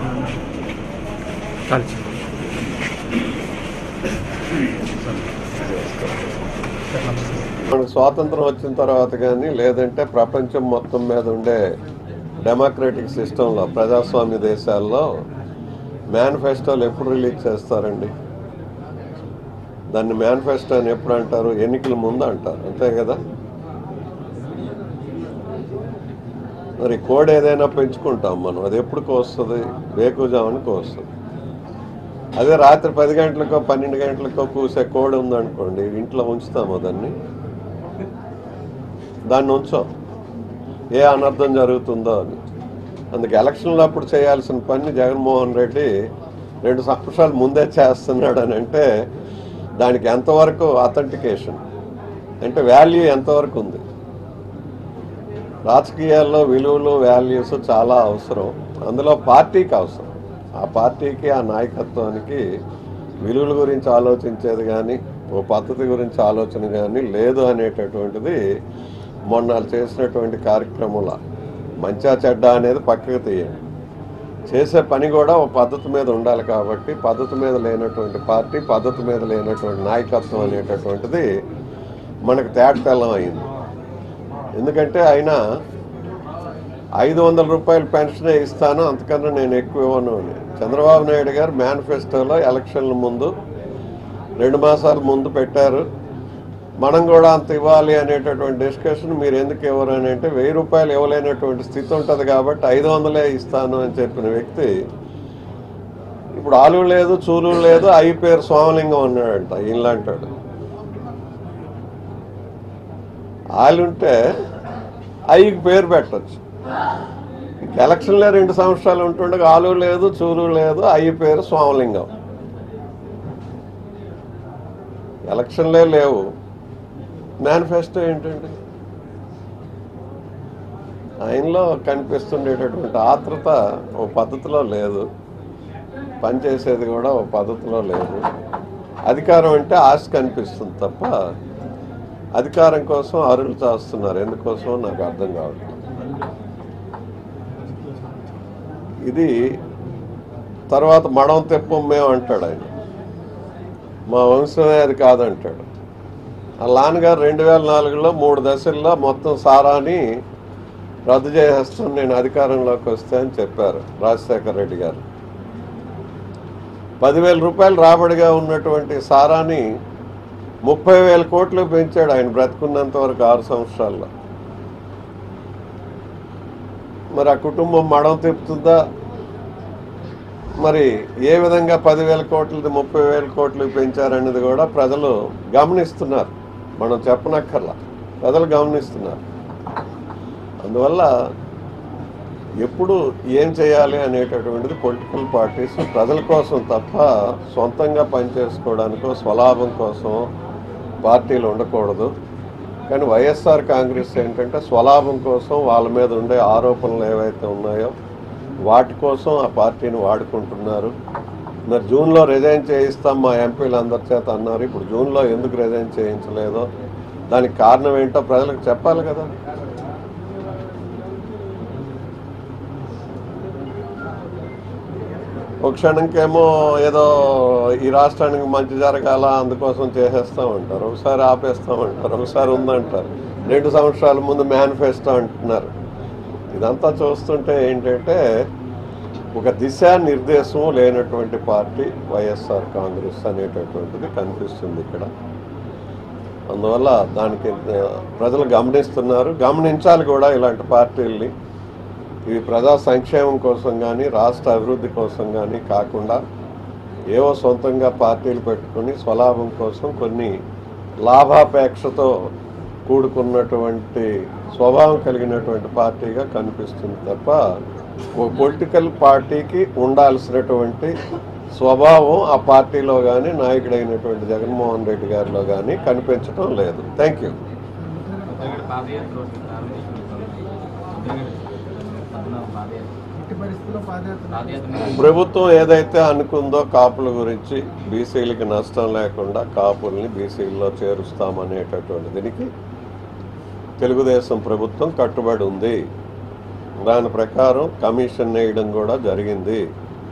కాల్చి మనకు స్వాతంత్రం వచ్చిన తర్వాత కానీ లేదంటే ప్రపంచం మొత్తం మీద ఉండే డెమోక్రటిక్ సిస్టంలో ప్రజాస్వామ్య దేశాల్లో మేనిఫెస్టోలు ఎప్పుడు రిలీజ్ చేస్తారండి దాన్ని మేనిఫెస్టో అని ఎప్పుడు అంటారు ఎన్నికల ముందు అంటారు అంతే కదా మరి కోడ్ ఏదైనా పెంచుకుంటాం మనం అది ఎప్పుడుకో వస్తుంది వేకుజామునికి వస్తుంది అదే రాత్రి పది గంటలకో పన్నెండు గంటలకో కూసే కోడి ఉందనుకోండి ఇంట్లో ఉంచుతాము దాన్ని దాన్ని ఉంచాం ఏ అనర్థం జరుగుతుందో అని అందుకు ఎలక్షన్లో అప్పుడు చేయాల్సిన పని జగన్మోహన్ రెడ్డి రెండు సంవత్సరాలు ముందే చేస్తున్నాడు అని అంటే దానికి ఎంతవరకు అథెంటికేషన్ అంటే వాల్యూ ఎంతవరకు ఉంది రాజకీయాల్లో విలువలు వాల్యూస్ చాలా అవసరం అందులో పార్టీకి అవసరం ఆ పార్టీకి ఆ నాయకత్వానికి విలువల గురించి ఆలోచించేది కానీ ఓ పద్ధతి గురించి ఆలోచన కానీ లేదు అనేటటువంటిది మొన్న చేసినటువంటి కార్యక్రమంలో మంచా చెడ్డ అనేది పక్కకు తీయండి చేసే పని కూడా ఒక పద్ధతి మీద ఉండాలి కాబట్టి పద్ధతి మీద లేనటువంటి పార్టీ పద్ధతి మీద లేనటువంటి నాయకత్వం అనేటటువంటిది మనకు తేటతెల్లం అయింది ఎందుకంటే ఆయన ఐదు వందల రూపాయల పెన్షనే ఇస్తాను అంతకన్నా నేను ఎక్కువ ఇవ్వను అని చంద్రబాబు నాయుడు గారు మేనిఫెస్టోలో ఎలక్షన్ల ముందు రెండు మాసాల ముందు పెట్టారు మనం కూడా అంత ఇవ్వాలి అనేటటువంటి డిస్కషన్ మీరు ఎందుకు ఇవ్వరు అని అంటే వెయ్యి రూపాయలు ఇవ్వలేనటువంటి స్థితి ఉంటుంది కాబట్టి ఐదు వందలే ఇస్తాను అని చెప్పిన వ్యక్తి ఇప్పుడు ఆలు లేదు చూలు లేదు ఐ పేరు సోమలింగం అన్నాడంట ఈయనలాంటాడు ఆలుంటే ఐకి పేరు పెట్టచ్చు ఎలక్షన్లే రెండు సంవత్సరాలు ఉంటుండగా ఆలు లేదు చూలు లేదు ఐ పేరు సోమలింగం ఎలక్షన్లే లేవు మేనిఫెస్టో ఏంటండి ఆయనలో కనిపిస్తుండేటటువంటి ఆత్రత ఓ పద్ధతిలో లేదు పనిచేసేది కూడా ఓ పద్ధతిలో లేదు అధికారం అంటే ఆశ కనిపిస్తుంది తప్ప అధికారం కోసం అరులు చేస్తున్నారు ఎందుకోసం నాకు అర్థం కావట్లేదు ఇది తర్వాత మడం తెప్పం మేము అంటాడు ఆయన మా వంశమే అది కాదంటాడు ఆ నాన్నగారు రెండు వేల నాలుగులో మూడు దశల్లో మొత్తం సారాని రద్దు చేసేస్తాను నేను అధికారంలోకి వస్తే అని చెప్పారు రాజశేఖర రెడ్డి గారు పదివేల రూపాయలు రాబడిగా ఉన్నటువంటి సారాని ముప్పై వేల కోట్లు పెంచాడు ఆయన బ్రతుకున్నంత వరకు ఆరు సంవత్సరాల్లో మరి ఆ కుటుంబం మడం తిప్పుతుందా మరి ఏ విధంగా పదివేల కోట్లది ముప్పై వేల కోట్లు పెంచారనేది కూడా ప్రజలు గమనిస్తున్నారు మనం చెప్పనక్కర్లా ప్రజలు గమనిస్తున్నారు అందువల్ల ఎప్పుడు ఏం చేయాలి అనేటటువంటిది పొలిటికల్ పార్టీస్ ప్రజల కోసం తప్ప సొంతంగా పనిచేసుకోవడానికో స్వలాభం కోసం పార్టీలు ఉండకూడదు కానీ వైఎస్ఆర్ కాంగ్రెస్ ఏంటంటే స్వలాభం కోసం వాళ్ళ మీద ఉండే ఆరోపణలు ఏవైతే ఉన్నాయో వాటి కోసం ఆ పార్టీని వాడుకుంటున్నారు మరి జూన్లో రిజైన్ చేయిస్తాం మా ఎంపీలు అందరి చేత అన్నారు ఇప్పుడు జూన్లో ఎందుకు రిజైన్ చేయించలేదో దానికి కారణం ఏంటో ప్రజలకు చెప్పాలి కదా ఒక క్షణంకేమో ఏదో ఈ రాష్ట్రానికి మంచి జరగాల అందుకోసం చేసేస్తాం అంటారు ఒకసారి ఆపేస్తాం అంటారు ఒకసారి ఉందంటారు రెండు సంవత్సరాల ముందు మేనిఫెస్టో అంటున్నారు ఇదంతా చూస్తుంటే ఏంటంటే ఒక దిశా నిర్దేశం లేనటువంటి పార్టీ వైఎస్ఆర్ కాంగ్రెస్ అనేటటువంటిది కనిపిస్తుంది ఇక్కడ అందువల్ల దానికి ఆ, ప్రజలు గమనిస్తున్నారు గమనించాలి కూడా ఇలాంటి పార్టీల్ని ఇవి ప్రజా సంక్షేమం కోసం కానీ రాష్ట్ర అభివృద్ధి కోసం కానీ కాకుండా ఏవో సొంతంగా పార్టీలు పెట్టుకుని స్వలాభం కోసం కొన్ని లాభాపేక్షతో కూడుకున్నటువంటి స్వభావం కలిగినటువంటి పార్టీగా కనిపిస్తుంది తప్ప ఒక పొలిటికల్ పార్టీకి ఉండాల్సినటువంటి స్వభావం ఆ పార్టీలో కానీ నాయకుడైనటువంటి జగన్మోహన్ రెడ్డి గారిలో కానీ కనిపించడం లేదు థ్యాంక్ యూ ఉత్తరగడ పాదయాత్ర ఒకటి ప్రారంభించారు ఉత్తరగడ పద్మనాభ పాదయాత్ర ఎట్టి పరిస్థితుల్లో పాదయాత్ర పాదయాత్ర మీద ప్రభుత్వం ఏదైతే అనుకుందో కాపుల గురించి బీసీలకి నష్టం లేకుండా కాపుల్ని బీసీల్లో చేరుస్తామనేటటువంటి దీనికి తెలుగుదేశం ప్రభుత్వం కట్టుబడి ఉంది దాని ప్రకారం కమిషన్ వేయడం కూడా జరిగింది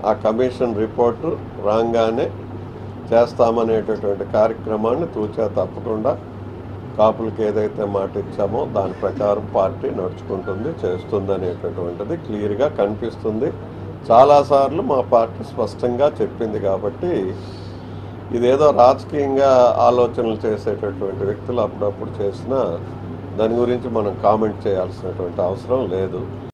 ఆ కమిషన్ రిపోర్టు రాగానే చేస్తామనేటటువంటి కార్యక్రమాన్ని తూచా తప్పకుండా కాపులకి ఏదైతే మాట ఇచ్చామో దాని ప్రకారం పార్టీ నడుచుకుంటుంది చేస్తుంది అనేటటువంటిది క్లియర్గా కనిపిస్తుంది చాలాసార్లు మా పార్టీ స్పష్టంగా చెప్పింది కాబట్టి ఇదేదో రాజకీయంగా ఆలోచనలు చేసేటటువంటి వ్యక్తులు అప్పుడప్పుడు చేసినా దాని గురించి మనం కామెంట్ చేయాల్సినటువంటి అవసరం లేదు